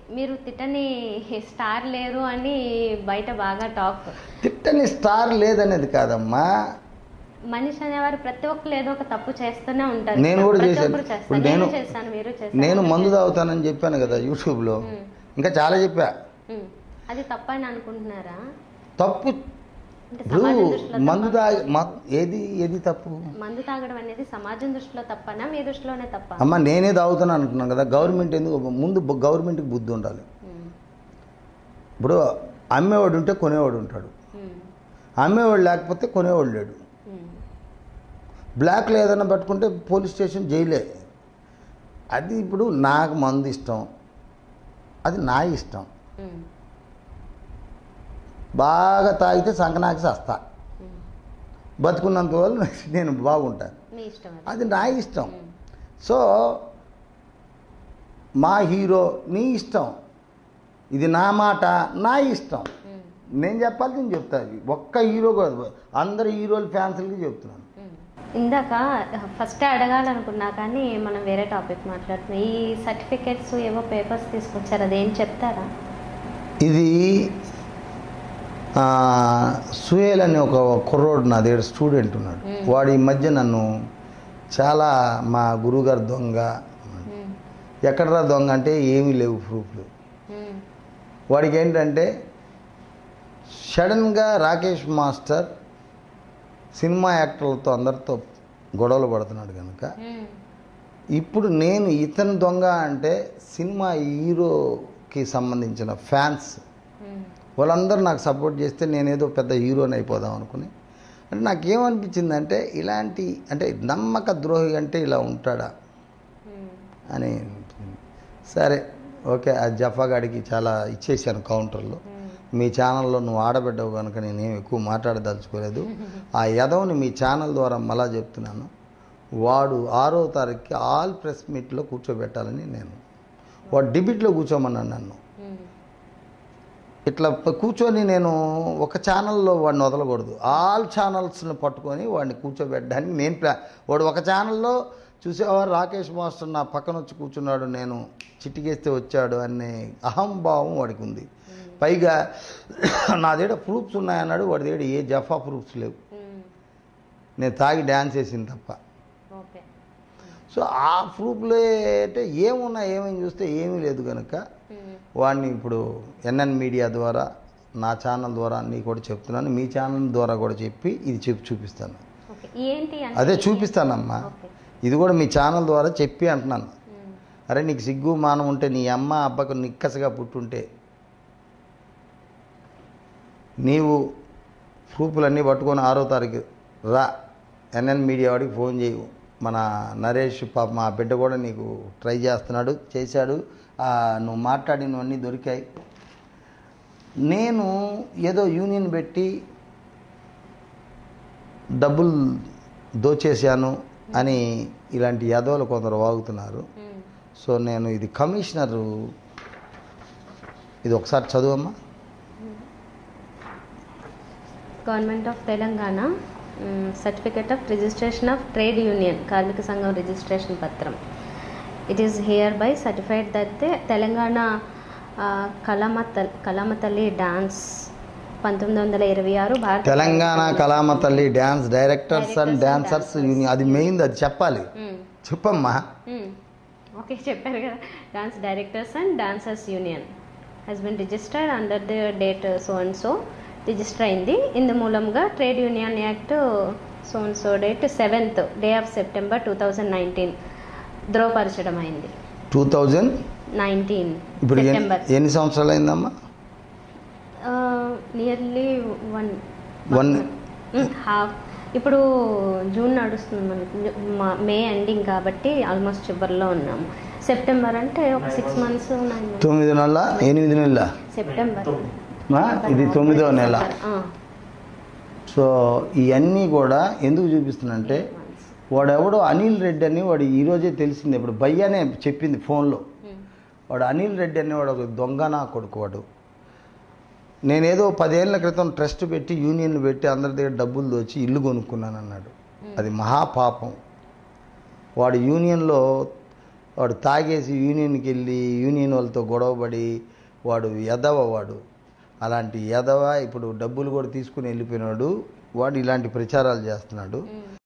మీరు తిట్టని స్టార్ లేరు అని బయట బాగా టాక్ తిట్టని స్టార్ లేదనేది కాదమ్మా మనిషి అనేవారు ప్రతి ఒక్కరు ఏదో ఒక తప్పు చేస్తూనే ఉంటారు నేను కూడా ప్రతి చేశాను. ఒక్కరు చేస్తారు. ఇప్పుడు నేను- నేను చేస్తాను మీరు చేస్తారు నేను మందు తాగుతానని చెప్పాను కదా యూట్యూబ్లో ఉమ్. ఇంకా చాలా చెప్పా ఉమ్. అది తప్పని అనుకుంటున్నారా తప్పు అంటే ఇప్పుడు సమాజం దృష్టిలో మందు తప్ప? తాగి మ- ఏది ఏది తప్పు మందు తాగడం అనేది సమాజం దృష్టిలో తప్పనా మీ దృష్టిలోనే తప్ప అమ్మ నేనే తాగుతాను అంటున్నాను కదా గవర్నమెంట్ ఎందుకు ముందు బ- గవర్నమెంట్కి బుద్ధి ఉండాలి ఉమ్. ఇప్పుడు అమ్మేవాడు ఉంటే కొనేవాడు ఉంటాడు ఉమ్. అమ్మేవాడు లేకపోతే కొనేవాడు లేడు ఉమ్. బ్లాక్లో ఏదైనా పట్టుకుంటే పోలీస్ స్టేషన్ జైలే అది ఇప్పుడు నాకు మందు ఇష్టం అది నా ఇష్టం ఉమ్. బాగా తాగితే సంకనాకి వస్తా ఉమ్. బతుకున్నంత వాళ్ళు నేను బాగుంటాను మీ ఇష్టం అది అది నా ఇష్టం ఉమ్. సో మా హీరో నీ ఇష్టం ఇది నా మాట నా ఇష్టం ఉమ్. నేను చెప్పాలి నేను చెప్తాను ఒక్క హీరో కాదు అందరు హీరోల ఫ్యాన్స్లకి చెప్తున్నాను ఉమ్. ఇందాక ఫస్ట్ అడగాలనుకున్నా కానీ మనం వేరే టాపిక్ మాట్లాడుతున్నాం ఈ సర్టిఫికేట్స్ ఏవో పేపర్స్ తీసుకొచ్చారు అదేం చెప్తారా ఇది ఆ, సుహేల్ అనే ఒక కుర్రోడు నా దగ్గర స్టూడెంట్ ఉన్నాడు మ్మ్. వాడు ఈ మధ్య నన్ను చాలా మా గురువుగారు దొంగ ఉమ్. ఎక్కడరా దొంగ అంటే ఏమీ లేవు ప్రూఫ్లు ఉమ్. వాడికి ఏంటంటే సడన్గా రాకేష్ మాస్టర్ సినిమా యాక్టర్లతో అందరితో గొడవలు పడుతున్నాడు కనుక ఉమ్. ఇప్పుడు నేను ఇతను దొంగ అంటే సినిమా హీరోకి సంబంధించిన ఫ్యాన్స్ ఉమ్. వాళ్ళందరూ నాకు సపోర్ట్ చేస్తే నేనేదో పెద్ద హీరోని అయిపోదాం అనుకుని అంటే నాకేమనిపించిందంటే ఇలాంటి అంటే నమ్మక ద్రోహి అంటే ఇలా ఉంటాడా ఉమ్. అని అనిపించింది. సరే ఓకే ఆ జఫాగాడికి చాలా ఇచ్చేసాను కౌంటర్లో ఉమ్. మీ ఛానల్లో నువ్వు ఆడబిడ్డవు కనుక నేనేం ఎక్కువ మాట్లాడదలుచుకోలేదు ఆ యదవని మీ ఛానల్ ద్వారా మళ్ళా చెప్తున్నాను వాడు ఆరో తారీఖుకి ఆల్ ప్రెస్ మీట్లో కూర్చోబెట్టాలని నేను వాడు డిబిట్లో కూర్చోమన్నాను నన్ను ఉమ్. ఇట్లా ప- కూర్చొని నేను ఒక ఛానల్లో వాడిని వదలకూడదు ఆల్ ఛానల్స్ని పట్టుకొని వాడిని కూర్చోబెట్టడానికి నేను ప్లా వాడు ఒక ఛానల్లో చూసేవారు రాకేష్ మాస్టర్ నా పక్కన వచ్చి కూర్చున్నాడు నేను చిటికేస్తే వచ్చాడు అనే అహంభావం వాడికి ఉంది పైగా నా దగ్గర ప్రూఫ్స్ ఉన్నాయన్నాడు వాడి దగ్గర ఏ జఫా ప్రూఫ్స్ లేవు ఉమ్. నేను తాగి డ్యాన్స్ వేసింది తప్ప ఓకే సో ఆ ప్రూఫ్లో అంటే ఏమున్నా ఏమని చూస్తే ఏమీ లేదు కనుక ఉమ్. వాడిని ఇప్పుడు ఎన్ఎన్ మీడియా ద్వారా నా ఛానల్ ద్వారా నీకు కూడా చెప్తున్నాను మీ ఛానల్ ద్వారా కూడా చెప్పి ఇది చెప్పి చూపిస్తాను ఓకే ఏంటి అంటే అదే చూపిస్తానమ్మా ఓకే ఇది కూడా మీ ఛానల్ ద్వారా చెప్పి అంటున్నాను ఉమ్. అరే నీకు సిగ్గు మానం ఉంటే నీ అమ్మ అబ్బకు నిక్కసగా పుట్టుంటే నీవు ప్రూఫ్లన్నీ పట్టుకొని ఆరో తారీఖు రా ఎన్ఎన్ మీడియా వాడికి ఫోన్ చేయు మన నరేష్ పాప మా బిడ్డ కూడా నీకు ట్రై చేస్తున్నాడు చేశాడు ఆ, నువ్వు మాట్లాడినవన్నీ దొరికాయి నేను ఏదో యూనియన్ పెట్టి డబ్బులు దోచేశాను అని ఇలాంటి యాదవులు కొందరు వాగుతున్నారు ఉమ్. సో నేను ఇది కమిషనరు ఇది ఒకసారి చదువమ్మా government of Telangana certificate of registration of trade union కార్మిక సంఘం రిజిస్ట్రేషన్ పత్రం it is hereby certified that Telangana కలామతల్ కలామతల్లి డాన్స్ పంతొమ్మిది వందల ఇరవై ఆరు భారత Telangana Kalamatalli dance directors and Directors and dancers union అది మెయిన్ అది చెప్పాలి మ్మ్. చెప్పమ్మా మ్మ్. ఓకే చెప్పారు కదా dance directors and dancers union has been registered under the date so and so register అయింది ఇందు మూలంగా trade union act so and so date seventh day of September two thousand nineteen ధ్రువపరచడం అయింది టూ థౌజండ్ నైన్టీన్ ఇప్పుడు ఎన్ని September ఎన్ని సంవత్సరాలు అయిందమ్మా nearly one one half ఇప్పుడు జూన్ నడుస్తుంది మనకి జూ- మా- మే ఎండింగ్ కాబట్టి ఆల్మోస్ట్ చివరిలో ఉన్నాము సెప్టెంబర్ అంటే ఒక సిక్స్ మంత్స్ నైన్ మంత్స్ తొమ్మిది నెలల ఎనిమిది నెలల సెప్టెంబర్ ఆ? ఇది తొమ్మిదో నెల ఆ, సో ఇవన్నీ కూడా ఎందుకు చూపిస్తున్నానంటే eight months. వాడెవడో అనిల్ రెడ్డి అని వాడు ఈరోజే తెలిసింది ఇప్పుడు భయ్యానే చెప్పింది ఫోన్లో ఉమ్, వాడు అనిల్ రెడ్డి అనేవాడు ఒక దొంగ నా కొడుకు వాడు నేనేదో పదేళ్ల క్రితం ట్రస్ట్ పెట్టి యూనియన్ పెట్టి అందరి దగ్గర డబ్బులు దోచి ఇల్లు కొనుక్కున్నాను అన్నాడు అది మహాపాపం వాడు యూనియన్లో వాడు తాగేసి యూనియన్కి వెళ్ళి యూనియన్ వాళ్ళతో గొడవపడి వాడు ఎదవ వాడు అలాంటి ఎదవ ఇప్పుడు డబ్బులు కూడా తీసుకుని వెళ్ళిపోయినాడు వాడు ఇలాంటి ప్రచారాలు చేస్తున్నాడు మ్మ్.